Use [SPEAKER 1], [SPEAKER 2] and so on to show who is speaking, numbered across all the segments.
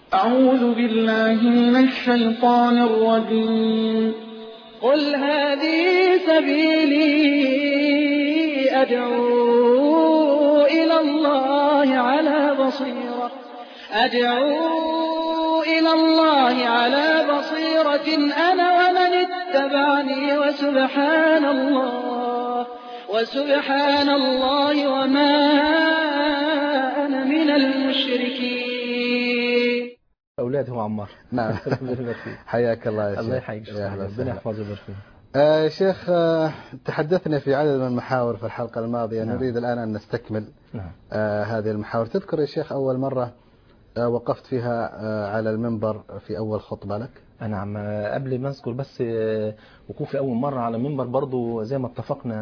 [SPEAKER 1] أعوذ بالله من الشيطان الرجيم
[SPEAKER 2] قل هذه سبيلي أدعو إلى الله على بصيرة أدعو إلى الله على بصيرة أنا ومن اتبعني وسبحان الله وسبحان الله وما أنا من المشركين
[SPEAKER 3] أولادي هو عمار
[SPEAKER 4] نعم
[SPEAKER 3] ربنا يبارك فيك.
[SPEAKER 4] حياك الله يا شيخ
[SPEAKER 3] الله يحييك
[SPEAKER 4] يا أهلا
[SPEAKER 3] ربنا
[SPEAKER 4] وسهلا.
[SPEAKER 3] يحفظه ويبارك فيك
[SPEAKER 4] آه شيخ آه تحدثنا في عدد من المحاور في الحلقة الماضية
[SPEAKER 3] نعم.
[SPEAKER 4] نريد الآن أن نستكمل
[SPEAKER 3] نعم
[SPEAKER 4] آه هذه المحاور تذكر يا شيخ أول مرة آه وقفت فيها آه على المنبر في أول خطبة لك
[SPEAKER 3] أنا عم قبل ما أذكر بس آه، وقوفي أول مرة على منبر برضو زي ما اتفقنا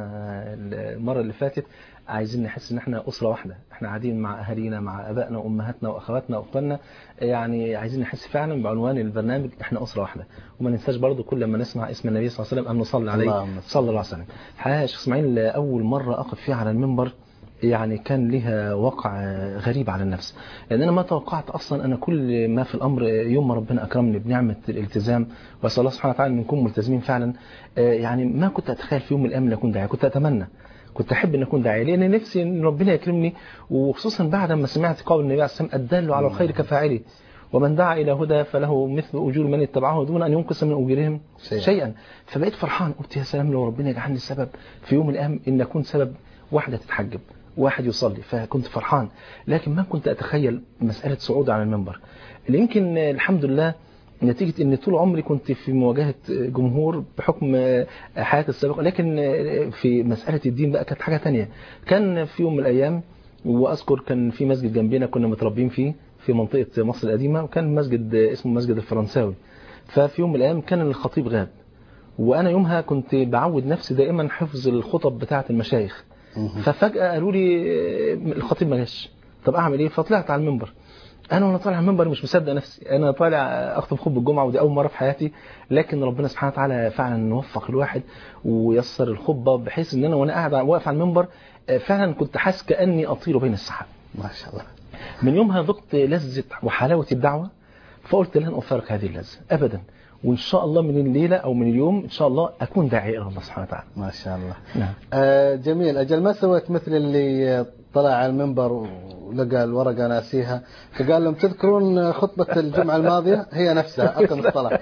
[SPEAKER 3] المرة اللي فاتت عايزين نحس إن إحنا أسرة واحدة إحنا قاعدين مع أهالينا مع أبائنا وأمهاتنا وأخواتنا وأخواننا يعني عايزين نحس فعلا بعنوان البرنامج إحنا أسرة واحدة وما ننساش برضو كل ما نسمع اسم النبي صلى الله عليه وسلم أن نصلي عليه
[SPEAKER 4] اللهم صل.
[SPEAKER 3] صلى الله عليه وسلم الحقيقة يا شيخ إسماعيل أول مرة أقف فيها على المنبر يعني كان لها وقع غريب على النفس لان انا ما توقعت اصلا انا كل ما في الامر يوم ما ربنا اكرمني بنعمه الالتزام واسال الله سبحانه وتعالى ان نكون ملتزمين فعلا آه، يعني ما كنت اتخيل في يوم من الايام ان اكون داعيه كنت اتمنى كنت احب ان اكون داعيه لان نفسي ان ربنا يكرمني وخصوصا بعد ما سمعت قول النبي عليه الصلاه والسلام الدال على الخير كفاعله ومن دعا الى هدى فله مثل اجور من اتبعه دون ان ينقص من اجورهم
[SPEAKER 4] شيئا.
[SPEAKER 3] شيئا فبقيت فرحان قلت يا سلام لو ربنا يجعلني سبب في يوم من الايام ان اكون سبب واحده تتحجب واحد يصلي فكنت فرحان لكن ما كنت اتخيل مساله صعود على المنبر اللي يمكن آه، الحمد لله نتيجة ان طول عمري كنت في مواجهة جمهور بحكم آه، حياتي السابقة لكن آه، في مسألة الدين بقى كانت حاجة تانية كان في يوم من الايام واذكر كان في مسجد جنبنا كنا متربين فيه في منطقة مصر القديمة وكان مسجد آه، اسمه مسجد الفرنساوي ففي يوم من الايام كان الخطيب غاب وانا يومها كنت بعود نفسي دائما حفظ الخطب بتاعة المشايخ ففجأة قالوا لي آه، الخطيب ما جاش طب اعمل ايه فطلعت على المنبر انا وانا طالع على المنبر مش مصدق نفسي انا طالع اخطب خطبه الجمعه ودي اول مره في حياتي لكن ربنا سبحانه وتعالى فعلا وفق الواحد ويسر الخطبه بحيث ان انا وانا قاعد واقف على المنبر آه، فعلا كنت حاسس كاني اطير بين السحاب
[SPEAKER 4] ما شاء الله
[SPEAKER 3] من يومها ذقت لذة وحلاوة الدعوة فقلت لن أفارق هذه اللذة أبدا وإن شاء الله من الليلة أو من اليوم إن شاء الله أكون داعي إلى الله سبحانه وتعالى
[SPEAKER 4] ما شاء الله
[SPEAKER 3] نعم
[SPEAKER 4] آه جميل أجل ما سويت مثل اللي طلع على المنبر ولقى الورقة ناسيها فقال لهم تذكرون خطبة الجمعة الماضية هي نفسها أقم الصلاة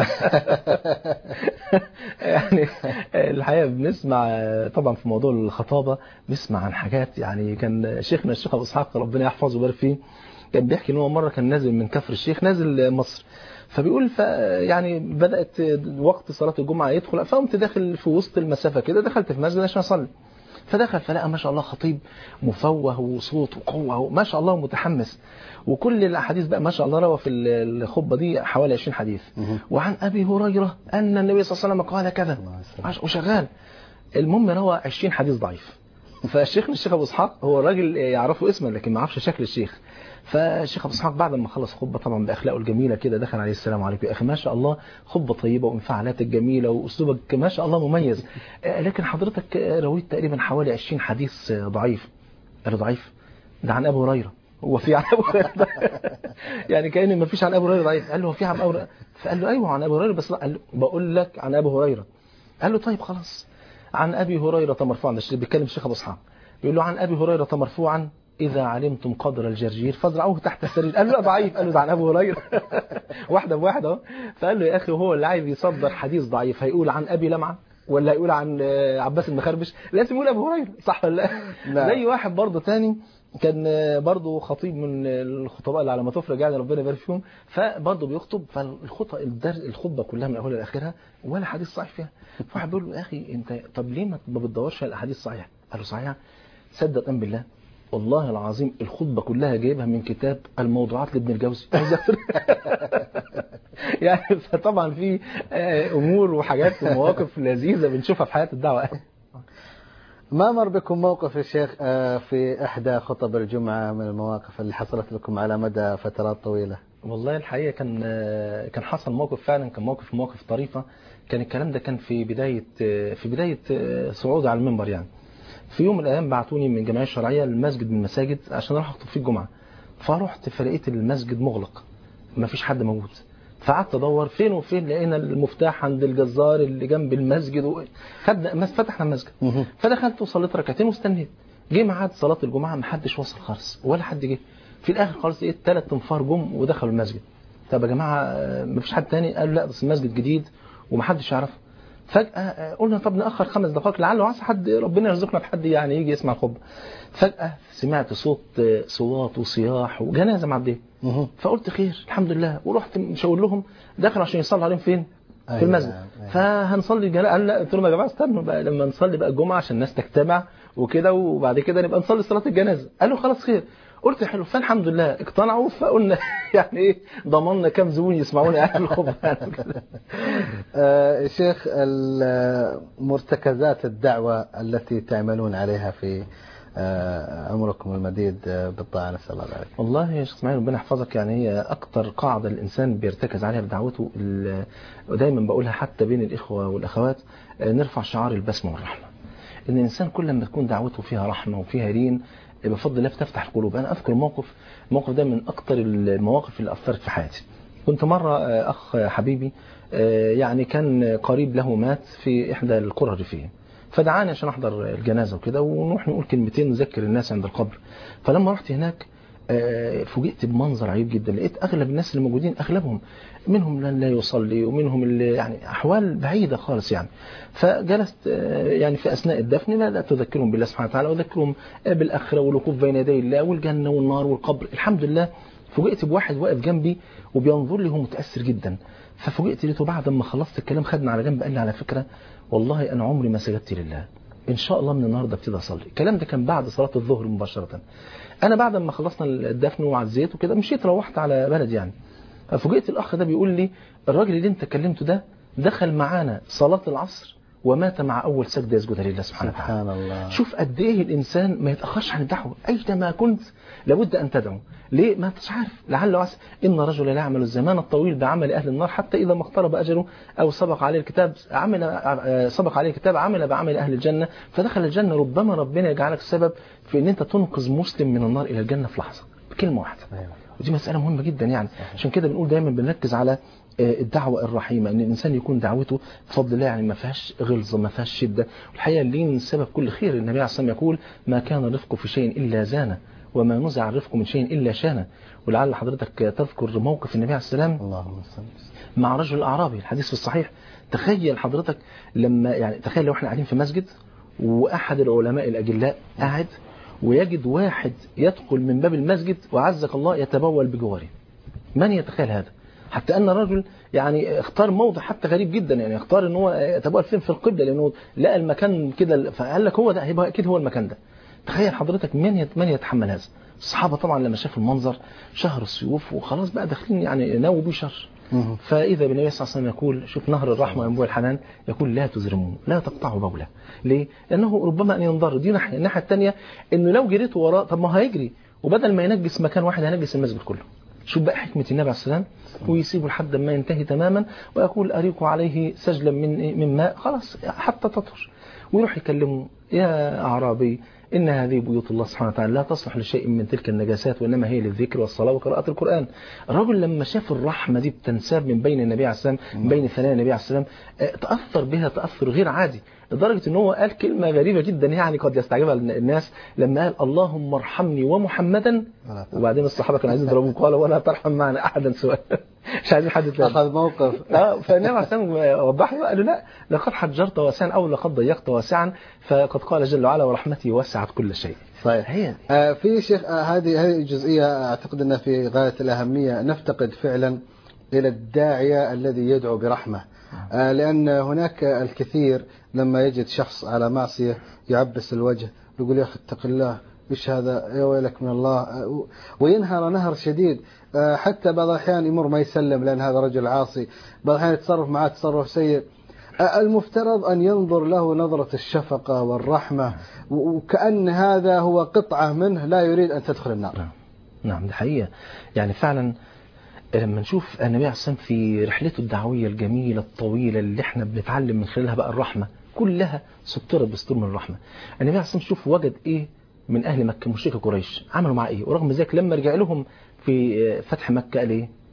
[SPEAKER 3] يعني الحقيقة بنسمع طبعا في موضوع الخطابة بنسمع عن حاجات يعني كان شيخنا الشيخ أبو إسحاق ربنا يحفظه ويبارك فيه كان بيحكي ان هو مرة كان نازل من كفر الشيخ نازل مصر فبيقول ف يعني بدأت وقت صلاة الجمعة يدخل فقمت داخل في وسط المسافة كده دخلت في مسجد عشان أصلي فدخل فلقى ما شاء الله خطيب مفوه وصوت وقوة ما شاء الله متحمس وكل الأحاديث بقى ما شاء الله روى في الخطبة دي حوالي 20 حديث وعن أبي هريرة أن النبي صلى الله عليه وسلم قال كذا وشغال المهم روى 20 حديث ضعيف فالشيخ الشيخ ابو اسحاق هو الراجل يعرفه اسما لكن ما يعرفش شكل الشيخ فالشيخ ابو اسحاق بعد ما خلص خطبه طبعا باخلاقه الجميله كده دخل عليه السلام عليكم يا اخي ما شاء الله خطبه طيبه وانفعالاتك جميله واسلوبك ما شاء الله مميز لكن حضرتك رويت تقريبا حوالي 20 حديث ضعيف قال له ضعيف ده عن ابو هريره هو في عن ابو هريره يعني كان ما فيش عن ابو هريره ضعيف قال له هو في عن ابو هريره فقال له ايوه عن ابو هريره بس لا قال له بقول لك عن ابو هريره قال له طيب خلاص عن ابي هريره مرفوعا ده بيتكلم الشيخ ابو اسحاق بيقول له عن ابي هريره مرفوعا اذا علمتم قدر الجرجير فازرعوه تحت السرير قال له لا ضعيف قال له ده عن ابو هريره واحده بواحده اهو فقال له يا اخي هو اللي عايز يصدر حديث ضعيف هيقول عن ابي لمعه ولا هيقول عن عباس المخربش لازم يقول ابو هريره صح ولا لا زي واحد برضه تاني كان برضه خطيب من الخطباء اللي على ما تفرج يعني ربنا يبارك فيهم فبرضه بيخطب فالخطبه الدرس الخطبه كلها من اولها لاخرها ولا حديث صحيح فيها فواحد بيقول له يا اخي انت طب ليه ما بتدورش على الاحاديث الصحيحه؟ قال له صحيحه صدق ام بالله والله العظيم الخطبه كلها جايبها من كتاب الموضوعات لابن الجوزي يعني فطبعا في امور وحاجات ومواقف لذيذه بنشوفها في حياه الدعوه
[SPEAKER 4] ما مر بكم موقف يا شيخ في إحدى خطب الجمعة من المواقف اللي حصلت لكم على مدى فترات طويلة
[SPEAKER 3] والله الحقيقة كان كان حصل موقف فعلا كان موقف مواقف طريفة كان الكلام ده كان في بداية في بداية صعودي على المنبر يعني في يوم من الأيام بعتوني من الجمعية الشرعية لمسجد من المساجد عشان أروح أخطب فيه الجمعة فرحت فلقيت المسجد مغلق ما فيش حد موجود فقعدت ادور فين وفين لقينا المفتاح عند الجزار اللي جنب المسجد و... خدنا ما فتحنا المسجد
[SPEAKER 4] مهم.
[SPEAKER 3] فدخلت وصليت ركعتين واستنيت جه ميعاد صلاه الجمعه ما حدش وصل خالص ولا حد جه في الاخر خالص لقيت ثلاث تنفار جم ودخلوا المسجد طب يا جماعه آه، ما فيش حد تاني قالوا لا بس المسجد جديد ومحدش يعرفه فجأة آه، قلنا طب نأخر خمس دقائق لعله عسى حد ربنا يرزقنا بحد يعني يجي يسمع الخطبة فجأة سمعت صوت آه، صوات وصياح وجنازة معدية
[SPEAKER 4] مهم.
[SPEAKER 3] فقلت خير الحمد لله ورحت مشاور لهم دخلوا عشان يصلوا عليهم فين؟ في
[SPEAKER 4] أيوة،
[SPEAKER 3] المسجد
[SPEAKER 4] أيوة.
[SPEAKER 3] فهنصلي الجنازة قال لا قلت لهم يا جماعة استنوا بقى لما نصلي بقى الجمعة عشان الناس تجتمع وكده وبعد كده نبقى نصلي صلاة الجنازة قالوا خلاص خير قلت حلو فالحمد لله اقتنعوا فقلنا يعني ايه ضمننا كام زبون يسمعوني يعني الخطبة يعني وكده.
[SPEAKER 4] آه، شيخ ال- مرتكزات الدعوة التي تعملون عليها في آه، عمركم المديد آه، بالطاعة نسأل الله ذلك
[SPEAKER 3] والله يا شيخ اسماعيل ربنا يحفظك يعني هي اكتر قاعده الانسان بيرتكز عليها بدعوته ال- ودايما بقولها حتى بين الاخوه والاخوات آه، نرفع شعار البسمه والرحمه ان الانسان كل ما تكون دعوته فيها رحمه وفيها لين آه، بفضل الله بتفتح القلوب انا اذكر موقف الموقف ده من اكتر المواقف اللي اثرت في حياتي كنت مره آه، اخ حبيبي آه، يعني كان قريب له مات في احدى القرى الريفيه فدعاني عشان احضر الجنازه وكده ونروح نقول كلمتين نذكر الناس عند القبر فلما رحت هناك آه، فوجئت بمنظر عجيب جدا لقيت اغلب الناس اللي موجودين اغلبهم منهم من لا يصلي ومنهم اللي يعني احوال بعيده خالص يعني فجلست آه، يعني في اثناء الدفن لا لا تذكرهم بالله سبحانه وتعالى واذكرهم آه، بالاخره والوقوف بين يدي الله والجنه والنار والقبر الحمد لله فوجئت بواحد واقف جنبي وبينظر لي هو متاثر جدا ففوجئت لقيته بعد ما خلصت الكلام خدنا على جنب قال لي على فكره والله انا عمري ما سجدت لله ان شاء الله من النهارده ابتدي اصلي الكلام ده كان بعد صلاه الظهر مباشره انا بعد ما خلصنا الدفن وعزيت وكده مشيت روحت على بلدي يعني ففوجئت الاخ ده بيقول لي الراجل اللي انت كلمته ده دخل معانا صلاه العصر ومات مع اول سجده يسجدها لله سبحانه وتعالى
[SPEAKER 4] سبحان الله
[SPEAKER 3] شوف قد ايه الانسان ما يتاخرش عن الدعوه اينما كنت لابد ان تدعو ليه ما انتش عارف لعل وعسى ان الرجل لا يعمل الزمان الطويل بعمل اهل النار حتى اذا ما اقترب اجله او سبق عليه الكتاب عمل آه، سبق عليه الكتاب عمل بعمل اهل الجنه فدخل الجنه ربما ربنا يجعلك سبب في ان انت تنقذ مسلم من النار الى الجنه في لحظه بكلمه واحده
[SPEAKER 4] أيوة.
[SPEAKER 3] ودي مسألة مهمة جدا يعني عشان كده بنقول دايما بنركز على آه، الدعوة الرحيمة ان الانسان يكون دعوته بفضل الله يعني ما فيهاش غلظة ما فيهاش شدة والحقيقة اللين سبب كل خير النبي عليه الصلاة والسلام يقول ما كان الرفق في شيء الا زانه وما نزع الرفق من شيء الا شانه ولعل حضرتك تذكر موقف النبي عليه السلام
[SPEAKER 4] اللهم صل
[SPEAKER 3] مع رجل اعرابي الحديث في الصحيح تخيل حضرتك لما يعني تخيل لو احنا قاعدين في مسجد واحد العلماء الاجلاء قاعد ويجد واحد يدخل من باب المسجد وعزك الله يتبول بجواره من يتخيل هذا حتى ان الرجل يعني اختار موضع حتى غريب جدا يعني اختار ان هو يتبول فين في القبله لانه لقى المكان كده فقال لك هو ده هيبقى اكيد هو المكان ده تخيل حضرتك من يت- من يتحمل هذا الصحابه طبعا لما شافوا المنظر شهر السيوف وخلاص بقى داخلين يعني ناوي بيه شر
[SPEAKER 4] مهم.
[SPEAKER 3] فإذا بالنبي صلى الله عليه وسلم يقول شوف نهر الرحمة وينبوع الحنان يقول لا تزرموه لا تقطعوا بوله ليه؟ لأنه ربما أن ينضر دي ناحية الناحية الثانية إنه لو جريت وراه طب ما هيجري وبدل ما ينجس مكان واحد هينجس المسجد كله شوف بقى حكمة النبي عليه السلام ويسيبه لحد ما ينتهي تماما ويقول أريق عليه سجلا من من ماء خلاص حتى تطهر ويروح يكلمه يا أعرابي إن هذه بيوت الله سبحانه وتعالى لا تصلح لشيء من تلك النجاسات وإنما هي للذكر والصلاة وقراءة القرآن الرجل لما شاف الرحمة دي بتنساب من بين النبي عليه السلام من بين ثنايا النبي عليه السلام آه، تأثر بها تأثر غير عادي لدرجة ان هو قال كلمة غريبة جدا يعني قد يستعجبها الناس لما قال اللهم ارحمني ومحمدا
[SPEAKER 4] ولا ترحم.
[SPEAKER 3] وبعدين الصحابة كانوا عايزين يضربوه قال ولا ترحم معنا أحدا سوى مش عايزين حد تاني
[SPEAKER 4] أخذ موقف
[SPEAKER 3] اه فالنبي عليه الصلاه والسلام وضح له قال له لا لقد حجرت واسعا او لقد ضيقت واسعا فقد قال جل وعلا ورحمتي وسعت كل شيء
[SPEAKER 4] صحيح
[SPEAKER 3] هي دي.
[SPEAKER 4] آه، في شيخ آه، هذه هذه جزئية أعتقد أنها في غاية الأهمية نفتقد فعلا إلى الداعية الذي يدعو برحمة آه، لأن هناك الكثير لما يجد شخص على معصية يعبس الوجه يقول يا أخي اتق الله إيش هذا يا ويلك من الله آه، و- وينهر نهر شديد آه، حتى بعض الأحيان يمر ما يسلم لأن هذا رجل عاصي بعض الأحيان يتصرف معه تصرف سيء آه، المفترض أن ينظر له نظرة الشفقة والرحمة و- وكأن هذا هو قطعة منه لا يريد أن تدخل النار
[SPEAKER 3] نعم نعم دي حقيقة يعني فعلا لما نشوف النبي عليه الصلاة والسلام في رحلته الدعوية الجميلة الطويلة اللي احنا بنتعلم من خلالها بقى الرحمة كلها سطرت بسطور من الرحمة النبي عليه الصلاة والسلام شوف وجد ايه من اهل مكة مشركة قريش عملوا معاه ايه ورغم ذلك لما رجع لهم في فتح مكة قال ايه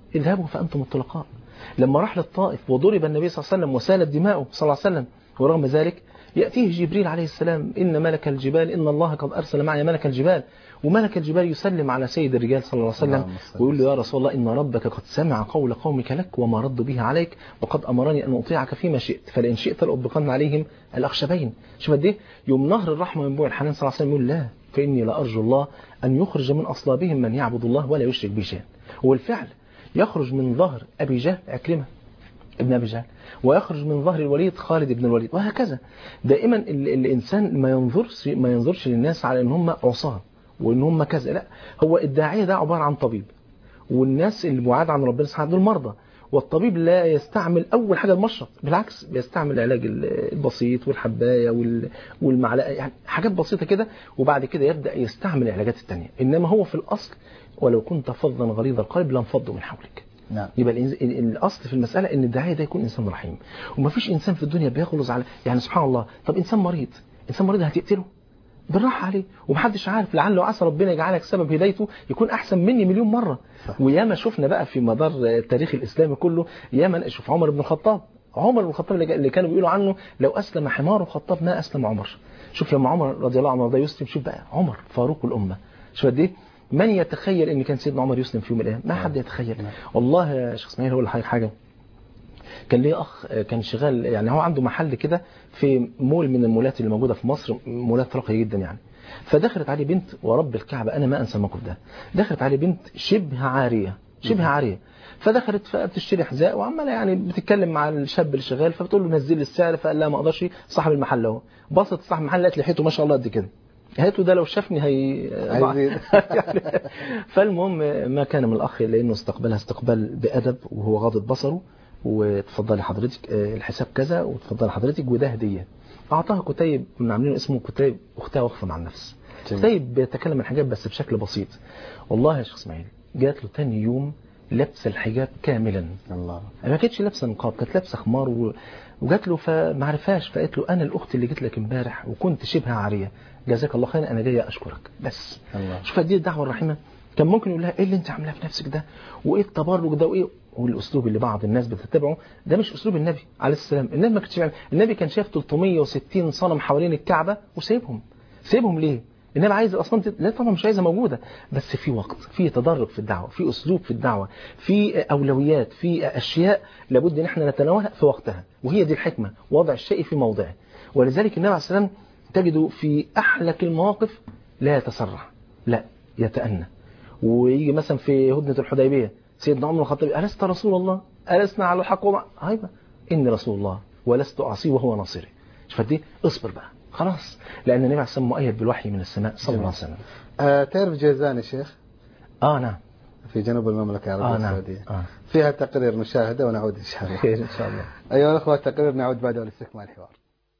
[SPEAKER 3] اذهبوا فأنتم الطلقاء لما راح للطائف وضرب النبي صلى الله عليه وسلم وسالت دماؤه صلى الله عليه وسلم ورغم ذلك يأتيه جبريل عليه السلام إن ملك الجبال إن الله قد أرسل معي ملك الجبال وملك الجبال يسلم على سيد الرجال صلى الله عليه وسلم
[SPEAKER 4] اللهم صل
[SPEAKER 3] ويقول له يا رسول الله إن ربك قد سمع قول قومك لك وما ردوا به عليك وقد أمرني أن أطيعك فيما شئت فلئن شئت لأطبقن عليهم الأخشبين شوف قد إيه يوم نهر الرحمة من بوع الحنان صلى الله عليه وسلم يقول لا فإني لأرجو الله أن يخرج من أصلابهم من يعبد الله ولا يشرك به شيئا والفعل يخرج من ظهر أبي جهل عكرمة ابن أبي جهل ويخرج من ظهر الوليد خالد بن الوليد وهكذا دائما ال- الإنسان ما ينظرش ما ينظرش للناس على إن هم عصاة وإن هم كذا لا هو الداعية ده عبارة عن طبيب والناس اللي بعاد عن ربنا سبحانه دول مرضى والطبيب لا يستعمل أول حاجة المشرط بالعكس بيستعمل العلاج ال- البسيط والحباية وال- والمعلقة يعني حاجات بسيطة كده وبعد كده يبدأ يستعمل العلاجات التانية إنما هو في الأصل ولو كنت فظا غليظ القلب لانفضوا من حولك
[SPEAKER 4] نعم
[SPEAKER 3] يبقى الإنز- ال- الاصل في المساله ان الداعيه ده يكون انسان رحيم ومفيش انسان في الدنيا بيغلظ على يعني سبحان الله طب انسان مريض انسان مريض هتقتله بالراحه عليه ومحدش عارف لعل وعسى ربنا يجعلك سبب هدايته يكون احسن مني مليون مره
[SPEAKER 4] صح.
[SPEAKER 3] وياما شفنا بقى في مدار التاريخ الاسلامي كله ياما شوف عمر بن الخطاب عمر بن الخطاب اللي اللي كانوا بيقولوا عنه لو اسلم حمار الخطاب ما اسلم عمر شوف لما عمر رضي الله عنه ده يسلم شوف بقى عمر فاروق الامه شوف قد ايه من يتخيل ان كان سيدنا عمر يسلم في يوم من الايام ما حد يتخيل والله يا شيخ اسماعيل هو اللي حاجه حاجه كان ليه اخ كان شغال يعني هو عنده محل كده في مول من المولات اللي موجوده في مصر مولات راقيه جدا يعني فدخلت عليه بنت ورب الكعبه انا ما انسى الموقف ده دخلت عليه بنت شبه عاريه شبه عاريه فدخلت فبتشتري حذاء وعماله يعني بتتكلم مع الشاب اللي شغال فبتقول له نزل لي السعر فقال لها ما اقدرش صاحب المحل اهو بصت صاحب المحل لقت لحيته ما شاء الله قد كده قالت له ده لو شافني هي
[SPEAKER 4] هيزيد.
[SPEAKER 3] يعني فالمهم ما كان من الاخ لانه استقبلها استقبال بادب وهو غاضب بصره وتفضلي حضرتك آه، الحساب كذا وتفضلي حضرتك وده هديه اعطاها كتيب كنا عاملينه اسمه كتيب اختها وقفه مع النفس
[SPEAKER 4] جميل.
[SPEAKER 3] كتيب بيتكلم عن الحجاب بس بشكل بسيط والله يا شيخ اسماعيل جات له تاني يوم لابسه الحجاب كاملا
[SPEAKER 4] الله
[SPEAKER 3] ما كانتش لابسه نقاب كانت لابسه خمار و... وجات له فما عرفهاش فقالت له انا الاخت اللي جيت لك امبارح وكنت شبه عاريه جزاك الله خيرا انا جايه اشكرك بس
[SPEAKER 4] الله
[SPEAKER 3] شوف قد ايه الدعوه الرحيمه كان ممكن يقول لها ايه اللي انت عاملاه في نفسك ده وايه التبرج ده وايه والاسلوب اللي بعض الناس بتتبعه ده مش اسلوب النبي عليه السلام النبي ما كانش بيعمل النبي كان شايف 360 صنم حوالين الكعبه وسايبهم سايبهم ليه النبي عايز الاصنام تت... لا طبعا مش عايزها موجوده بس في وقت في تدرج في الدعوه في اسلوب في الدعوه في اولويات في اشياء لابد ان احنا نتناولها في وقتها وهي دي الحكمه وضع الشيء في موضعه ولذلك النبي عليه السلام تجده في احلك المواقف لا يتسرع لا يتأنى ويجي مثلا في هدنة الحديبية سيدنا عمر الخطاب ألست رسول الله ألسنا على الحق ومع هيبة إني رسول الله ولست أعصيه وهو ناصري شوف دي اصبر بقى خلاص لأن النبي عليه الصلاة والسلام مؤيد بالوحي من السماء صلى الله عليه وسلم
[SPEAKER 4] آه تعرف جيزان يا شيخ
[SPEAKER 3] آه نعم
[SPEAKER 4] في جنوب المملكة العربية
[SPEAKER 3] آه نعم
[SPEAKER 4] السعودية
[SPEAKER 3] آه.
[SPEAKER 4] فيها تقرير نشاهده ونعود إن شاء الله
[SPEAKER 3] خير إن شاء الله
[SPEAKER 4] أيها الأخوة التقرير نعود بعد لاستكمال الحوار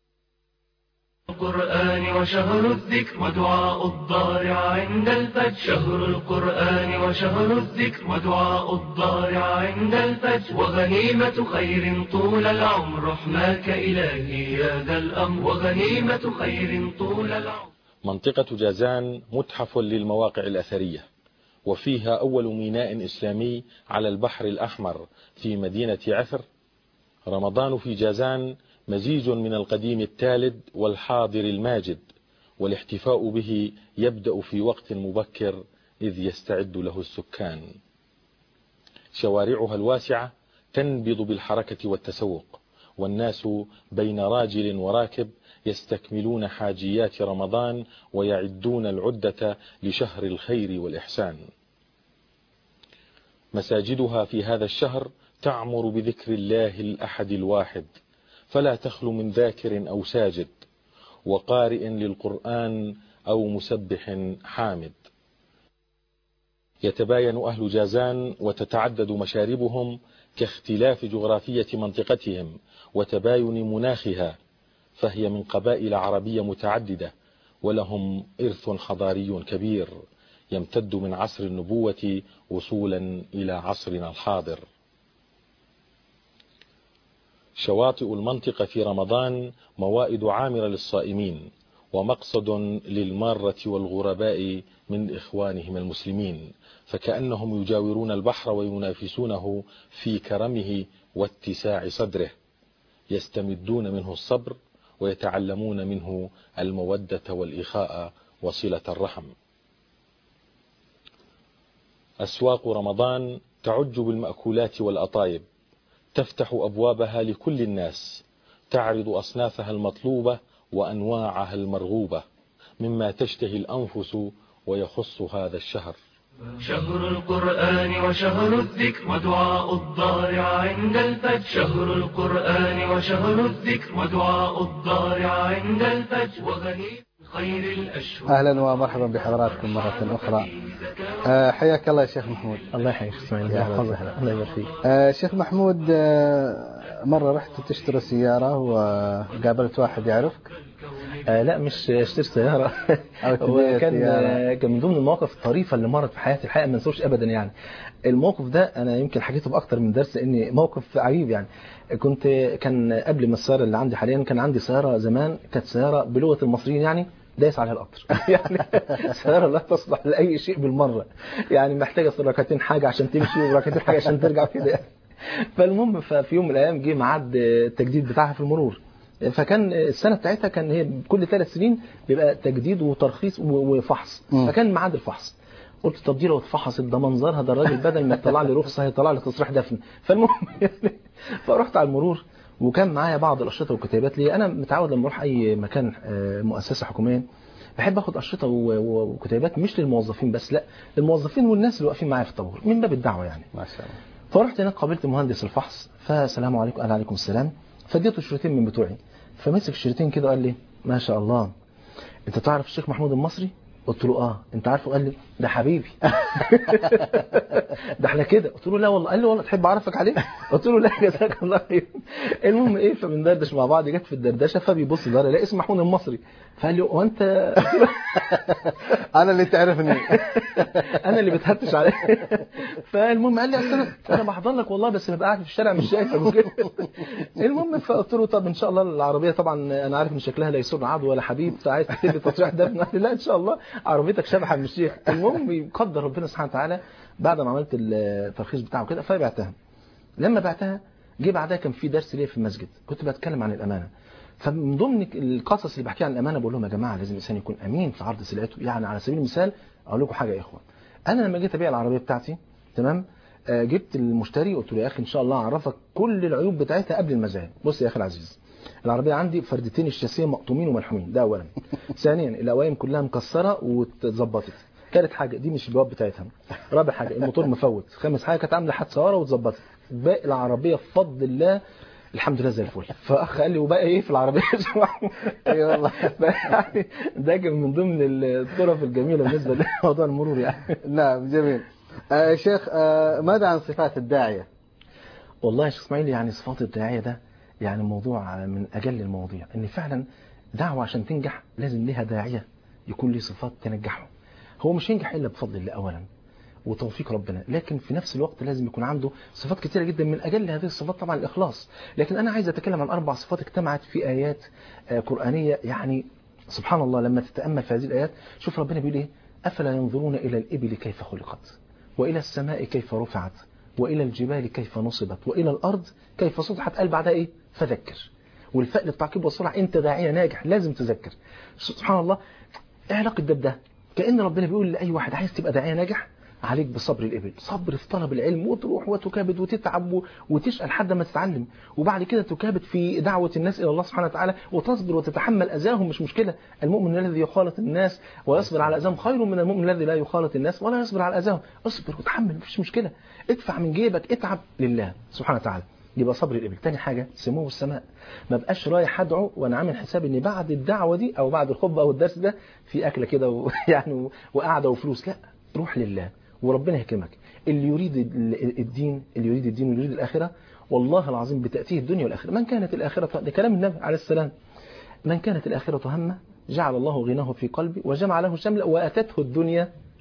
[SPEAKER 5] القرآن وشهر الذكر ودعاء الضارع عند الفجر شهر القرآن وشهر الذكر ودعاء الضارع عند الفجر وغنيمة خير طول العمر رحماك إلهي يا ذا الأمر وغنيمة خير طول العمر
[SPEAKER 6] منطقة جازان متحف للمواقع الأثرية وفيها أول ميناء إسلامي على البحر الأحمر في مدينة عثر رمضان في جازان مزيج من القديم التالد والحاضر الماجد والاحتفاء به يبدأ في وقت مبكر إذ يستعد له السكان شوارعها الواسعة تنبض بالحركة والتسوق والناس بين راجل وراكب يستكملون حاجيات رمضان ويعدون العدة لشهر الخير والإحسان مساجدها في هذا الشهر تعمر بذكر الله الأحد الواحد فلا تخلو من ذاكر أو ساجد وقارئ للقرآن أو مسبح حامد يتباين أهل جازان وتتعدد مشاربهم كاختلاف جغرافية منطقتهم وتباين مناخها فهي من قبائل عربية متعددة ولهم إرث حضاري كبير يمتد من عصر النبوة وصولا إلى عصرنا الحاضر شواطئ المنطقة في رمضان موائد عامرة للصائمين ومقصد للمارة والغرباء من إخوانهم المسلمين فكأنهم يجاورون البحر وينافسونه في كرمه واتساع صدره يستمدون منه الصبر ويتعلمون منه المودة والإخاء وصلة الرحم أسواق رمضان تعج بالمأكولات والأطايب تفتح أبوابها لكل الناس تعرض أصنافها المطلوبة وأنواعها المرغوبة مما تشتهي الأنفس ويخص هذا الشهر
[SPEAKER 5] شهر القرآن وشهر الذكر ودعاء الضارع عند الفجر شهر القرآن وشهر الذكر ودعاء الضارع عند الفجر وغني خير الأشهر
[SPEAKER 4] أهلا ومرحبا بحضراتكم مرة أخرى آه، حياك الله يا شيخ محمود
[SPEAKER 3] الله يحييك اسماعيل
[SPEAKER 4] يا
[SPEAKER 3] الله
[SPEAKER 4] أهلا
[SPEAKER 3] يحفظك الله يبارك فيك
[SPEAKER 4] آه، شيخ محمود آه، مرة رحت تشتري سيارة وقابلت واحد يعرفك
[SPEAKER 3] آه لا مش اشتري سيارة
[SPEAKER 4] أو تبيع
[SPEAKER 3] هو كان
[SPEAKER 4] سيارة.
[SPEAKER 3] آه، كان من ضمن المواقف الطريفة اللي مرت في حياتي الحقيقة ما انسوش ابدا يعني الموقف ده انا يمكن حكيته باكتر من درس لان موقف عجيب يعني كنت كان قبل ما السيارة اللي عندي حاليا كان عندي سيارة زمان كانت سيارة بلغة المصريين يعني دايس عليها القطر يعني سيارة لا تصلح لأي شيء بالمرة يعني محتاجة ركعتين حاجة عشان تمشي وركعتين حاجة عشان ترجع كده يعني. فالمهم ففي يوم من الايام جه ميعاد التجديد بتاعها في المرور فكان السنه بتاعتها كان هي كل ثلاث سنين بيبقى تجديد وترخيص و- وفحص
[SPEAKER 4] مم.
[SPEAKER 3] فكان ميعاد الفحص قلت طب دي لو اتفحصت ده منظرها ده الراجل بدل ما يطلع لي رخصه هيطلع لي تصريح دفن فالمهم يعني فرحت على المرور وكان معايا بعض الاشرطه والكتيبات لي انا متعود لما اروح اي مكان آه، مؤسسه حكوميه بحب اخد اشرطه و- و- وكتيبات مش للموظفين بس لا للموظفين والناس اللي واقفين معايا في الطابور من باب الدعوه يعني
[SPEAKER 4] ما شاء الله
[SPEAKER 3] فرحت هناك قابلت مهندس الفحص فسلام عليكم قال عليكم السلام فاديته الشريطين من بتوعي فمسك الشريطين كده وقال لي ما شاء الله انت تعرف الشيخ محمود المصري قلت له اه انت عارفه قال لي ده حبيبي ده احنا كده قلت له لا والله قال لي والله تحب اعرفك عليه قلت له لا جزاك الله خير المهم ايه فبندردش مع بعض جت في الدردشه فبيبص ده لا اسم محمود المصري فقال لي هو انت
[SPEAKER 4] أنا اللي تعرفني
[SPEAKER 3] انا اللي بتهتش عليه فالمهم قال لي اصل انا انا بحضر لك والله بس ببقى قاعد في الشارع مش شايف المشكله المهم فقلت له طب ان شاء الله العربيه طبعا انا عارف ان شكلها لا يسر عدو ولا حبيب فعايز تكتب لي تصريح ده قال لي لا ان شاء الله عربيتك شبح من الشيخ المهم يقدر ربنا سبحانه وتعالى بعد ما عملت الترخيص بتاعه كده فبعتها لما بعتها جه بعدها كان في درس ليا في المسجد كنت بتكلم عن الامانه فمن ضمن القصص اللي بحكيها عن الامانه بقول لهم يا جماعه لازم الانسان يكون امين في عرض سلعته يعني على سبيل المثال اقول لكم حاجه يا اخوان انا لما جيت ابيع العربيه بتاعتي تمام آه، جبت المشتري قلت له يا اخي ان شاء الله اعرفك كل العيوب بتاعتها قبل المزايا بص يا اخي العزيز العربيه عندي فردتين الشاسيه مقطومين وملحومين ده اولا ثانيا القوايم كلها مكسره واتظبطت ثالث حاجه دي مش البواب بتاعتها رابع حاجه الموتور مفوت خامس حاجه كانت عامله حادثه ورا واتظبطت باقي العربيه بفضل الله الحمد لله زي الفل فاخ قال لي وبقى ايه في العربيه
[SPEAKER 4] اي والله
[SPEAKER 3] يعني ده كان من ضمن الطرف الجميله بالنسبه لموضوع المرور يعني
[SPEAKER 4] نعم جميل آه شيخ آه ماذا عن صفات الداعية
[SPEAKER 3] والله يا شيخ اسماعيل يعني صفات الداعيه ده يعني موضوع من اجل المواضيع ان فعلا دعوه عشان تنجح لازم ليها داعيه يكون ليه صفات تنجحه هو مش ينجح الا بفضل الله اولا وتوفيق ربنا لكن في نفس الوقت لازم يكون عنده صفات كتيرة جدا من أجل هذه الصفات طبعا الإخلاص لكن أنا عايز أتكلم عن أربع صفات اجتمعت في آيات آه، قرآنية يعني سبحان الله لما تتأمل في هذه الآيات شوف ربنا بيقول إيه أفلا ينظرون إلى الإبل كيف خلقت وإلى السماء كيف رفعت وإلى الجبال كيف نصبت وإلى الأرض كيف سطحت قال بعدها إيه فذكر والفاء للتعقيب والسرعة أنت داعية ناجح لازم تذكر سبحان الله إيه علاقة ده بده كأن ربنا بيقول لأي واحد عايز تبقى داعية ناجح عليك بصبر الإبل صبر في طلب العلم وتروح وتكابد وتتعب و- وتشقى لحد ما تتعلم وبعد كده تكابد في دعوة الناس إلى الله سبحانه وتعالى وتصبر وتتحمل أذاهم مش مشكلة المؤمن الذي يخالط الناس ويصبر على أذاهم خير من المؤمن الذي لا يخالط الناس ولا يصبر على أذاهم اصبر وتحمل مفيش مشكلة ادفع من جيبك اتعب لله سبحانه وتعالى يبقى صبر الإبل تاني حاجة سمو السماء ما بقاش رايح أدعو وأنا عامل حساب إن بعد الدعوة دي أو بعد الخطبة أو الدرس ده في أكلة كده ويعني وقعدة وفلوس لا روح لله وربنا يكرمك اللي يريد ال- الدين اللي يريد الدين واللي يريد الآخرة والله العظيم بتأتيه الدنيا والآخرة من كانت الآخرة ده كلام النبي عليه السلام من كانت الآخرة همه جعل الله غناه في قلبه وجمع له شمله وأتته الدنيا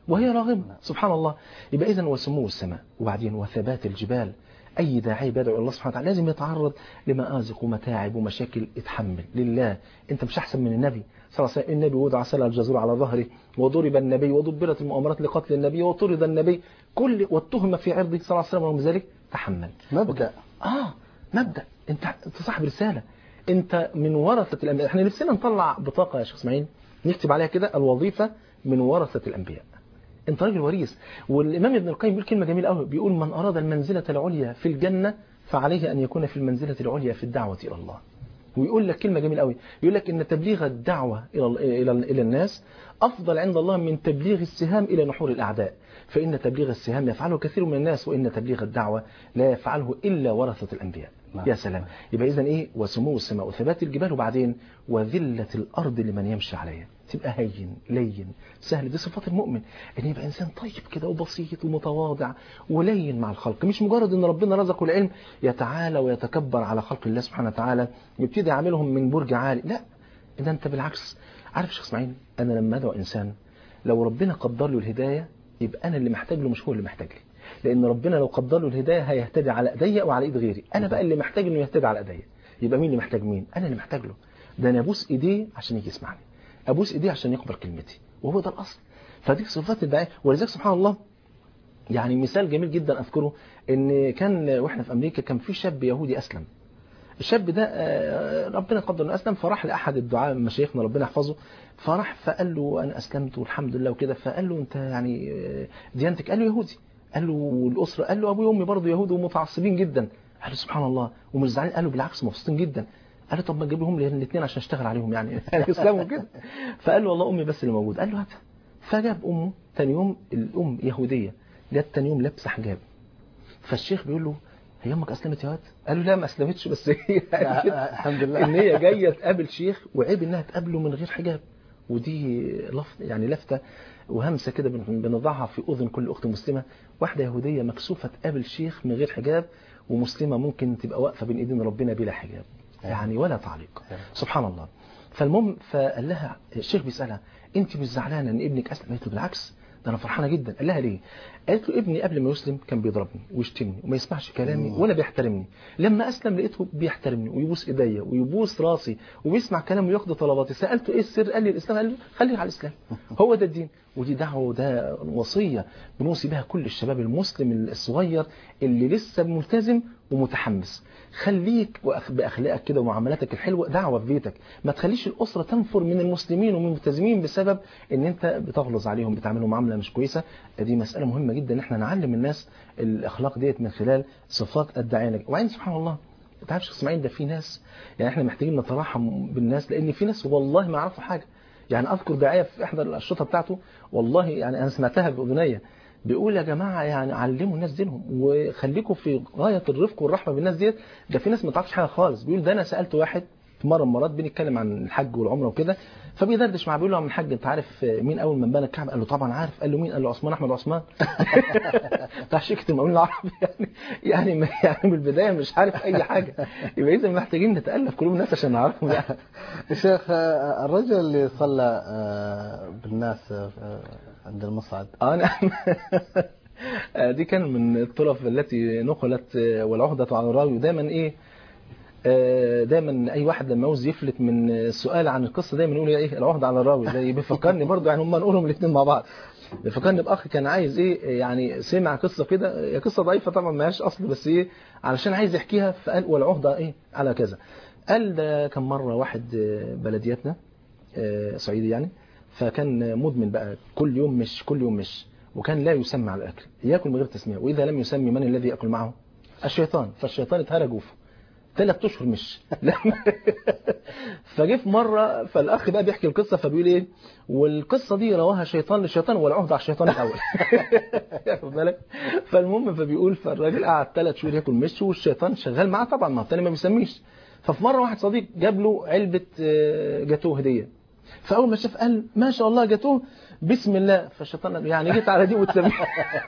[SPEAKER 3] وهي راغمة سبحان الله يبقى إذن وسمو السماء وبعدين وثبات الجبال أي داعي بيدعو إلى الله سبحانه وتعالى لازم يتعرض لمآزق ومتاعب ومشاكل اتحمل لله أنت مش أحسن من النبي صلى الله عليه وسلم النبي وضع سلة الجزور على ظهره وضرب النبي ودبرت المؤامرات لقتل النبي وطرد النبي كل واتهم في عرضه صلى الله عليه وسلم ورغم ذلك تحمل
[SPEAKER 4] مبدأ
[SPEAKER 3] اه مبدأ انت انت صاحب رسالة انت من ورثة الانبياء احنا نفسنا نطلع بطاقة يا شيخ اسماعيل نكتب عليها كده الوظيفة من ورثة الانبياء انت راجل وريث والامام ابن القيم بيقول كلمة جميلة قوي بيقول من اراد المنزلة العليا في الجنة فعليه ان يكون في المنزلة العليا في الدعوة الى الله ويقول لك كلمة جميلة قوي يقول لك ان تبليغ الدعوة الى الى الى الناس افضل عند الله من تبليغ السهام الى نحور الاعداء فان تبليغ السهام يفعله كثير من الناس وان تبليغ الدعوة لا يفعله الا ورثة الانبياء
[SPEAKER 4] نعم.
[SPEAKER 3] يا سلام يبقى اذا ايه وسمو السماء وثبات الجبال وبعدين وذلة الارض لمن يمشي عليها تبقى هين لين سهل دي صفات المؤمن ان يبقى انسان طيب كده وبسيط ومتواضع ولين مع الخلق مش مجرد ان ربنا رزقه العلم يتعالى ويتكبر على خلق الله سبحانه وتعالى يبتدي يعملهم من برج عالي لا ده انت بالعكس عارف يا شيخ اسماعيل انا لما ادعو انسان لو ربنا قدر له الهدايه يبقى انا اللي محتاج له مش هو اللي محتاج لي لان ربنا لو قدر له الهدايه هيهتدي على ايديا وعلى ايد غيري انا بقى اللي محتاج انه يهتدي على ايديا يبقى مين اللي محتاج مين انا اللي محتاج له ده انا ابوس ايديه عشان يجي يسمعني ابوس ايديه عشان يقبل كلمتي وهو ده الاصل فدي صفات الداعيه ولذلك سبحان الله يعني مثال جميل جدا اذكره ان كان واحنا في امريكا كان في شاب يهودي اسلم الشاب ده آه، ربنا قدر انه اسلم فراح لاحد الدعاء مشايخنا ربنا يحفظه فراح فقال له انا اسلمت والحمد لله وكده فقال له انت يعني آه، ديانتك قال له يهودي قال له والاسره قال له ابوي وامي برضه يهود ومتعصبين جدا قال له سبحان الله ومش زعلان قال له بالعكس مبسوطين جدا قال له طب ما تجيب لهم الاثنين عشان اشتغل عليهم يعني يسلموا كده فقال له والله امي بس اللي موجود قال له هاتها فجاب امه تاني يوم الام يهوديه جت تاني يوم لابسه حجاب فالشيخ بيقول له هي امك اسلمت يا واد؟ قال له لا ما اسلمتش بس هي قالت كده
[SPEAKER 4] الحمد لله
[SPEAKER 3] ان هي جايه تقابل شيخ وعيب انها تقابله من غير حجاب ودي لفت يعني لفته وهمسه كده بن- بنضعها في اذن كل اخت مسلمه واحده يهوديه مكسوفه تقابل شيخ من غير حجاب ومسلمه ممكن تبقى واقفه بين ايدين ربنا بلا حجاب يعني ولا تعليق سبحان الله فالمهم فقال لها الشيخ بيسالها انت مش زعلانه ان ابنك اسلم قالت له بالعكس ده انا فرحانه جدا قال لها ليه قالت له ابني قبل ما يسلم كان بيضربني ويشتمني وما يسمعش كلامي ولا بيحترمني لما اسلم لقيته بيحترمني ويبوس ايديا ويبوس راسي وبيسمع كلامي وياخد طلباتي سالته ايه السر قال لي الاسلام قال له خليك على الاسلام هو ده الدين ودي دعوه وده وصيه بنوصي بها كل الشباب المسلم الصغير اللي لسه ملتزم ومتحمس خليك وأخ- باخلاقك كده ومعاملاتك الحلوه دعوه في بيتك ما تخليش الاسره تنفر من المسلمين ومن الملتزمين بسبب ان انت بتغلظ عليهم بتعاملهم معامله مش كويسه دي مساله مهمه جدا ان احنا نعلم الناس الاخلاق ديت من خلال صفات الداعيه وبعدين سبحان الله انت عارف يا شيخ اسماعيل ده في ناس يعني احنا محتاجين نتراحم بالناس لان في ناس والله ما يعرفوا حاجه يعني اذكر داعيه في احدى الاشرطه بتاعته والله يعني انا سمعتها باذني بيقول يا جماعه يعني علموا الناس دينهم وخليكم في غايه الرفق والرحمه بالناس ديت ده في ناس ما تعرفش حاجه خالص بيقول ده انا سالت واحد في مره من المرات بنتكلم عن الحج والعمره وكده فبيدردش معاه بيقول له يا عم الحاج انت عارف مين اول من بنى الكعبه قال له طبعا عارف قال له مين قال له عثمان احمد عثمان بتاع شركه المقاولين العربي يعني يعني ما- يعني من البدايه مش عارف اي حاجه يبقى اذا محتاجين نتالف قلوب الناس عشان نعرفهم يعني
[SPEAKER 4] الشيخ آه، الرجل اللي صلى آه، بالناس آه، عند المصعد
[SPEAKER 3] اه نعم آه، دي كان من الطرف التي نقلت آه، والعهدة على الراوي دايما ايه آه، دايما اي واحد لما عاوز يفلت من السؤال عن القصه دايما يقول ايه العهدة على الراوي ده بيفكرني برضه يعني هم نقولهم الاثنين مع بعض بيفكرني باخ كان عايز ايه يعني سمع قصه كده هي قصه ضعيفه طبعا ما لهاش اصل بس ايه علشان عايز يحكيها فقال والعهدة ايه على كذا قال ده كان مره واحد آه، بلدياتنا آه، صعيدي يعني فكان مدمن بقى كل يوم مش كل يوم مش وكان لا يسمى على الاكل ياكل من غير تسميه واذا لم يسمي من الذي ياكل معه الشيطان فالشيطان اتهرى جوفه ثلاث اشهر مش لما- فجه في مره فالاخ بقى بيحكي القصه فبيقول ايه والقصه دي رواها شيطان للشيطان والعهد على الشيطان الاول واخد بالك فالمهم فبيقول فالراجل قعد ثلاث شهور ياكل مش والشيطان شغال معاه طبعا ما هو التاني ما بيسميش ففي مره واحد صديق جاب له علبه آه، جاتوه هديه فاول ما شاف قال ما شاء الله جاتوه بسم الله فالشيطان قال له يعني جيت على دي وتسميها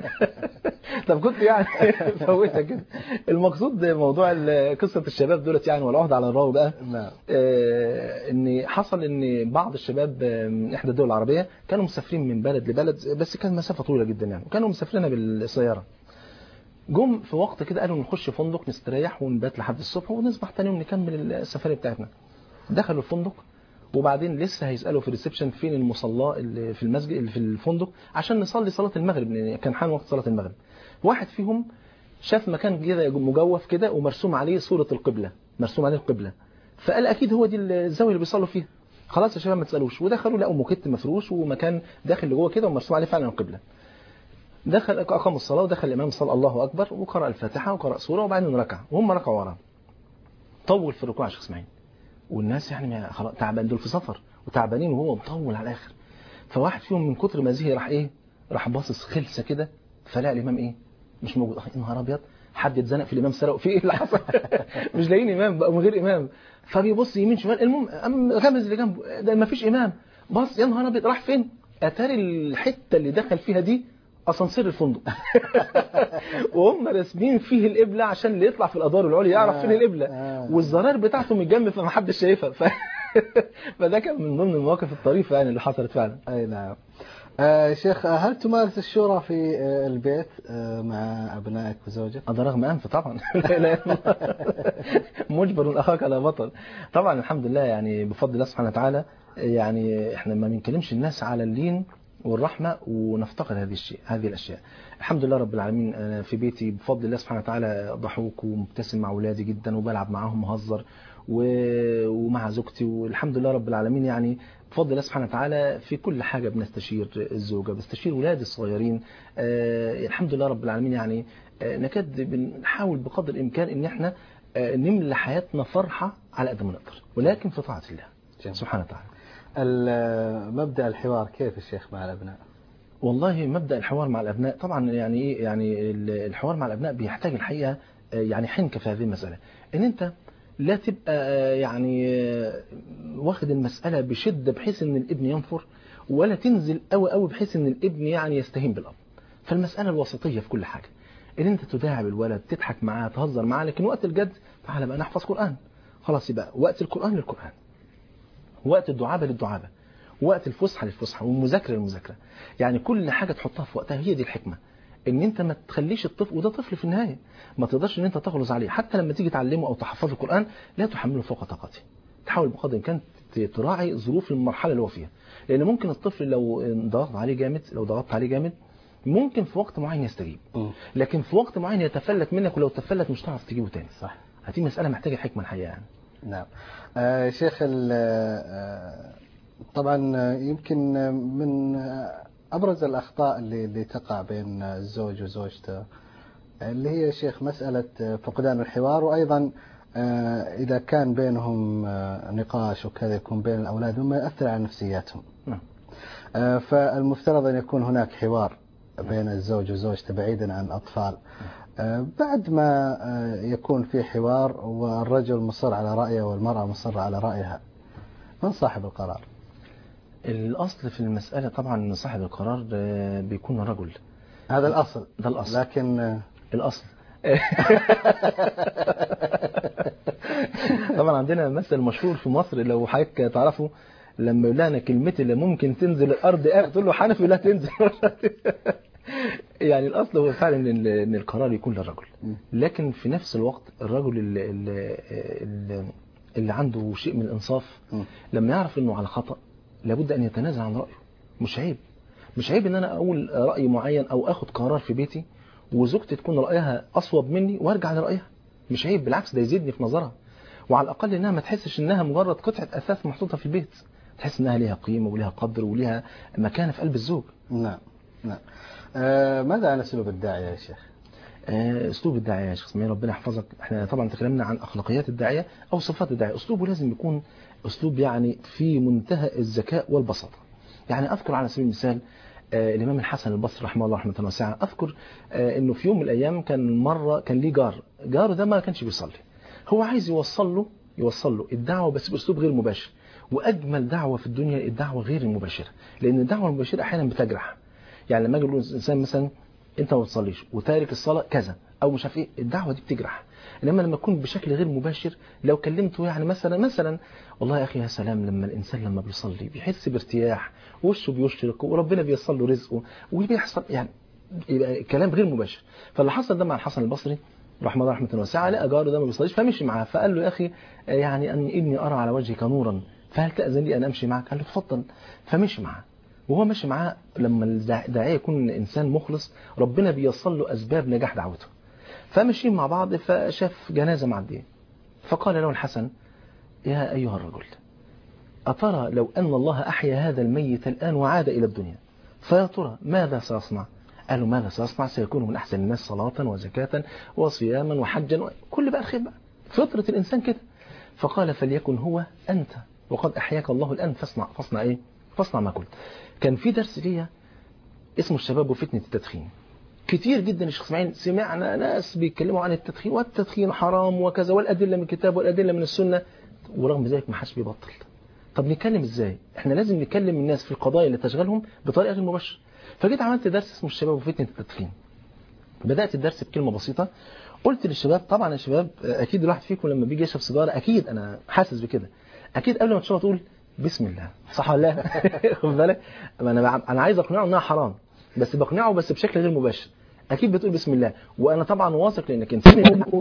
[SPEAKER 3] طب كنت يعني فوتها كده المقصود موضوع ال- قصه الشباب دولت يعني والعهد على الراوي بقى
[SPEAKER 4] نعم
[SPEAKER 3] آه، ان حصل ان بعض الشباب آه، من احدى الدول العربيه كانوا مسافرين من بلد لبلد بس كان مسافه طويله جدا يعني وكانوا مسافرينها بالسياره جم في وقت كده قالوا نخش فندق نستريح ونبات لحد الصبح ونصبح تاني يوم نكمل السفريه بتاعتنا دخلوا الفندق وبعدين لسه هيسالوا في الريسبشن فين المصلاه اللي في المسجد اللي في الفندق عشان نصلي صلاه المغرب لان كان حان وقت صلاه المغرب واحد فيهم شاف مكان كده مجوف كده ومرسوم عليه صوره القبله مرسوم عليه القبله فقال اكيد هو دي الزاويه اللي بيصلوا فيها خلاص يا شباب ما تسالوش ودخلوا لقوا موكيت مفروش ومكان داخل لجوه كده ومرسوم عليه فعلا القبله دخل اقام الصلاه ودخل الامام صلى الله اكبر وقرا الفاتحه وقرا سوره وبعدين ركع وهم ركعوا وراه طول في الركوع يا شيخ اسماعيل والناس يعني ما- خلاص تعبان دول في سفر وتعبانين وهو مطول على الاخر فواحد فيهم من كتر ما زهق راح ايه راح باصص خلسه كده فلقى الامام ايه مش موجود اه يا نهار ابيض حد اتزنق في الامام سرقه في ايه اللي حصل مش لاقيين امام بقى من غير امام فبيبص يمين شمال المهم قام غمز اللي جنبه ده ما فيش امام بص يا نهار ابيض راح فين اتاري الحته اللي دخل فيها دي اسانسير الفندق وهم راسمين فيه القبله عشان اللي يطلع في الادوار العليا يعرف فين القبله
[SPEAKER 4] آه.
[SPEAKER 3] والزرار بتاعته متجمد فمحدش شايفها ف... فده كان من ضمن المواقف الطريفه يعني اللي حصلت فعلا
[SPEAKER 4] اي نعم آه شيخ آه، هل تمارس الشورى في آه البيت آه مع ابنائك وزوجك؟
[SPEAKER 3] هذا رغم انف طبعا لا اله الا الله مجبر اخاك على بطل طبعا الحمد لله يعني بفضل الله سبحانه وتعالى يعني احنا ما بنكلمش الناس على اللين والرحمه ونفتقد هذه الشيء هذه الاشياء الحمد لله رب العالمين انا في بيتي بفضل الله سبحانه وتعالى ضحوك ومبتسم مع اولادي جدا وبلعب معاهم مهزر و- ومع زوجتي والحمد لله رب العالمين يعني بفضل الله سبحانه وتعالى في كل حاجة بنستشير الزوجة بستشير ولادي الصغيرين آه الحمد لله رب العالمين يعني آه نكاد بنحاول بقدر الإمكان إن احنا آه نملى حياتنا فرحة على قد ما نقدر ولكن في طاعة الله
[SPEAKER 4] جميل.
[SPEAKER 3] سبحانه وتعالى
[SPEAKER 4] ال- آه، مبدأ الحوار كيف الشيخ مع الابناء؟
[SPEAKER 3] والله مبدأ الحوار مع الأبناء طبعا يعني إيه يعني ال- الحوار مع الأبناء بيحتاج الحقيقة آه، يعني حنكة في هذه المسألة إن أنت لا تبقى آه، يعني آه، واخد المسألة بشدة بحيث إن الابن ينفر ولا تنزل قوي قوي بحيث إن الابن يعني يستهين بالأب فالمسألة الوسطية في كل حاجة إن أنت تداعب الولد تضحك معاه تهزر معاه لكن وقت الجد تعالى بقى نحفظ قرآن خلاص يبقى وقت القرآن للقرآن وقت الدعابة للدعابة وقت الفسحة للفسحة والمذاكرة للمذاكرة يعني كل حاجة تحطها في وقتها هي دي الحكمة ان انت ما تخليش الطفل وده طفل في النهاية ما تقدرش ان انت تغلظ عليه حتى لما تيجي تعلمه او تحفظه القرآن لا تحمله فوق طاقته تحاول بقدر الامكان ت- تراعي ظروف المرحلة اللي هو فيها لان ممكن الطفل لو ضغط عليه جامد لو ضغطت عليه جامد ممكن في وقت معين يستجيب لكن في وقت معين يتفلت منك ولو تفلت مش هتعرف تجيبه تاني
[SPEAKER 4] صح
[SPEAKER 3] هذه مسألة محتاجة حكمة الحقيقة يعني
[SPEAKER 4] نعم آه شيخ ال- آه، طبعا آه، يمكن آه، من آه، ابرز الاخطاء اللي اللي تقع بين آه، الزوج وزوجته اللي هي يا شيخ مساله آه، فقدان الحوار وايضا آه، اذا كان بينهم آه، نقاش وكذا يكون بين الاولاد مما يؤثر على نفسياتهم
[SPEAKER 3] نعم.
[SPEAKER 4] آه، فالمفترض ان يكون هناك حوار بين الزوج وزوجته بعيدا عن الاطفال آه، بعد ما آه، يكون في حوار والرجل مصر على رأيه والمرأة مصرة على رأيها من صاحب القرار؟
[SPEAKER 3] الأصل في المسألة طبعا ان صاحب القرار آه، بيكون الرجل
[SPEAKER 4] هذا الأصل
[SPEAKER 3] ده الأصل
[SPEAKER 4] لكن آه،
[SPEAKER 3] الأصل طبعا عندنا مثل مشهور في مصر لو حضرتك تعرفوا لما يقول لها انا كلمتي اللي ممكن تنزل الارض آه، تقول له حنفي لا تنزل يعني الاصل هو فعلا ان إن القرار يكون للرجل لكن في نفس الوقت الرجل اللي, اللي, اللي, اللي عنده شيء من الانصاف
[SPEAKER 4] م.
[SPEAKER 3] لما يعرف انه على خطأ لابد ان يتنازل عن رأيه مش عيب مش عيب ان انا اقول رأي معين او اخد قرار في بيتي وزوجتي تكون رأيها اصوب مني وارجع لرأيها مش عيب بالعكس ده يزيدني في نظرها وعلى الاقل انها ما تحسش انها مجرد قطعة اثاث محطوطة في البيت تحس انها ليها قيمة وليها قدر وليها مكانة في قلب الزوج
[SPEAKER 4] نعم نعم آه، ماذا عن أسلوب الداعية يا شيخ؟
[SPEAKER 3] آه، اسلوب الداعيه يا شيخ اسماعيل ربنا يحفظك احنا طبعا تكلمنا عن اخلاقيات الداعيه او صفات الداعيه اسلوبه لازم يكون اسلوب يعني في منتهى الذكاء والبساطه يعني اذكر على سبيل المثال آه، الامام الحسن البصري رحمه الله رحمه واسعه اذكر آه، انه في يوم من الايام كان مره كان ليه جار جاره ده ما كانش بيصلي هو عايز يوصل له يوصل له الدعوه بس باسلوب غير مباشر واجمل دعوه في الدنيا الدعوه غير المباشره لان الدعوه المباشره احيانا بتجرح يعني لما اجي اقول انسان مثلا انت ما بتصليش وتارك الصلاه كذا او مش عارف ايه الدعوه دي بتجرح انما لما تكون بشكل غير مباشر لو كلمته يعني مثلا مثلا والله يا اخي يا سلام لما الانسان لما بيصلي بيحس بارتياح وشه بيشرق وربنا بيصل له رزقه وبيحصل يعني يبقى كلام غير مباشر فاللي حصل ده مع الحسن البصري رحمه الله رحمه واسعه لقى جاره ده ما بيصليش فمشي معاه فقال له يا اخي يعني اني اني ارى على وجهك نورا فهل تاذن لي ان امشي معك؟ قال له اتفضل فمشي معاه وهو ماشي معاه لما الداعيه يكون انسان مخلص ربنا بيصل له اسباب نجاح دعوته فمشيين مع بعض فشاف جنازه معديه فقال له الحسن يا ايها الرجل اترى لو ان الله احيا هذا الميت الان وعاد الى الدنيا فيا ترى ماذا سيصنع؟ قالوا ماذا سيصنع سيكون من أحسن الناس صلاة وزكاة وصياما وحجا كل بقى خير بقى فطرة الإنسان كده فقال فليكن هو أنت وقد أحياك الله الآن فاصنع فاصنع إيه فاصنع ما قلت كان في درس ليا اسمه الشباب وفتنة التدخين كتير جدا يا شيخ اسماعيل سمعنا ناس بيتكلموا عن التدخين والتدخين حرام وكذا والأدلة من الكتاب والأدلة من السنة ورغم ذلك ما حدش بيبطل طب نتكلم ازاي احنا لازم نكلم الناس في القضايا اللي تشغلهم بطريقه غير مباشره فجيت عملت درس اسمه الشباب وفتنة التدخين بدأت الدرس بكلمة بسيطة قلت للشباب طبعا يا شباب أكيد الواحد فيكم لما بيجي يشرب سيجارة أكيد أنا حاسس بكده أكيد قبل ما تشرب تقول بسم الله صح ولا لا خد بالك أنا أنا عايز أقنعه إنها حرام بس بقنعه بس بشكل غير مباشر اكيد بتقول بسم الله وانا طبعا واثق لانك انت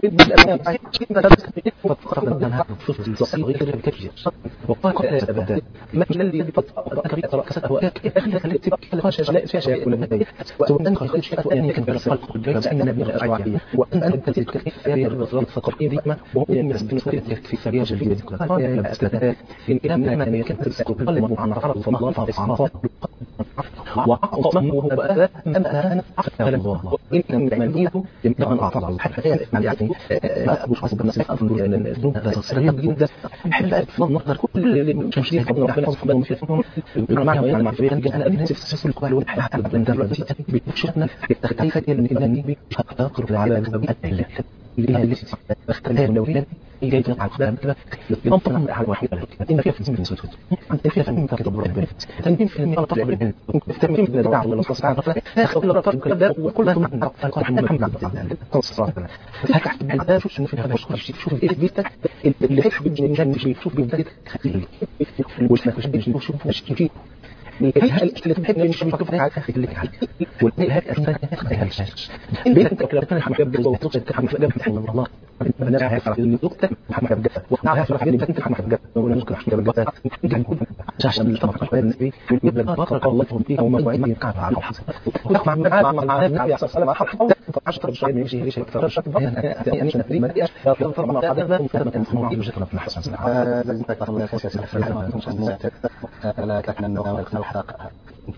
[SPEAKER 3] وقال ابدا ما الذي فكر يقرا كسته اخي خليت تبقى خاش لا فيها شيء ولا بدايه وان خليت شيء وان كان في الخلق فان النبي الرعيه وان انت تتكلم في الرسول فقط ذكما وهو يمس بالنسبه في سريع جديد قال يا استاذ ان كان ما يمكن تسكت كل عن عرض فما فعرفات وعقصمه وهو بقى أما أنا فعلا الله إن من عملية يمكن أن أعطى حتى يعني يعني أبو شخص بالنسبة أفضل أن الذنوب هذا صغير جدا أحب أعرف نظر كل المشاهدين قبل ربنا يحفظ حبهم في فهم معنا ويعني مع فيها أنا أبي نفسي في السلسلة القبال والحياة أبدا دلوقتي بتشوفنا تختلف من إنني أقرب على الله لها التي اختلال لو جاي تقع الخدام كده ينطق من احد واحد ان فيها في سنه انت فيها في منطقه الضرر البنت تنبين في المياه طلع بالبنت تنبين في الدعوه الله سبحانه وتعالى اخر كل رطب كده وكل ده من قال محمد عبد الله صلى الله عليه هكا الباب شوف شنو في هذا شوف ايه بيتك اللي هيك بيجي مش بيشوف بيبدا خليه والشيخ مش بيشوف شوف شوف الهيئة اللي تحب مش مكتوب على اخر اللي عليه والهيئة الثانية تاخدها الشاش بينك لو كان محمد بالله وتوصل تحمل محمد محمد الله انا عارف على ان نقطه محمد جفا وانا عارف على ان محمد جفا ولا نذكر محمد جفا عشان اللي طبعا النبي يبلغ بارك الله فيهم فيها وما وعد من كعب على الحسن مع مع مع النبي عليه الصلاه والسلام حق 10 شويه من شيء شيء اكثر شيء يعني مش نفري ما ادري يا طبعا ما قد ما مفهمه ان اسمه عبد الجفا بن حسن
[SPEAKER 4] لازم تكفر الله خير لا تكن النوم الحق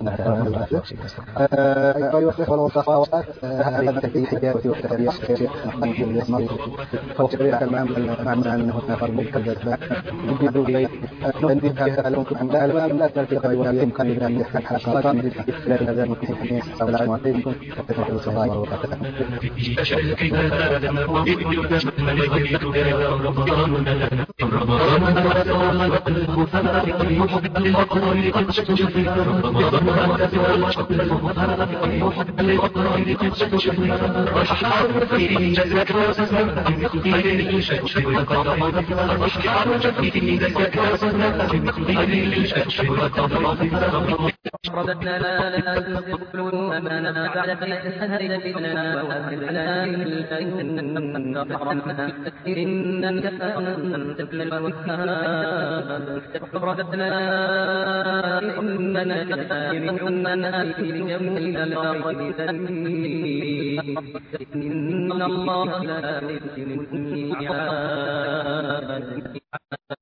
[SPEAKER 4] أيها الأخوة والأخوات هذه التحية والتحية الشيخ أحمد بن يسمر فهو كبير المعلم المعلم أنه فرق كذا يبدو لي أنه كان عن الألوان لا تلتقي ويمكن أن يحكي حلقات من خلال هذا المكتب السلام عليكم كثير من الصلاة وبركاته
[SPEAKER 2] رددنا لا تقبلوا أماننا بعد فيتسهل بنا وأهلنا إن رحمنا إن كفانا تكمل وكهاب رددنا إننا كفانا في اليوم الآخر إن الله لا يحسن الميعاد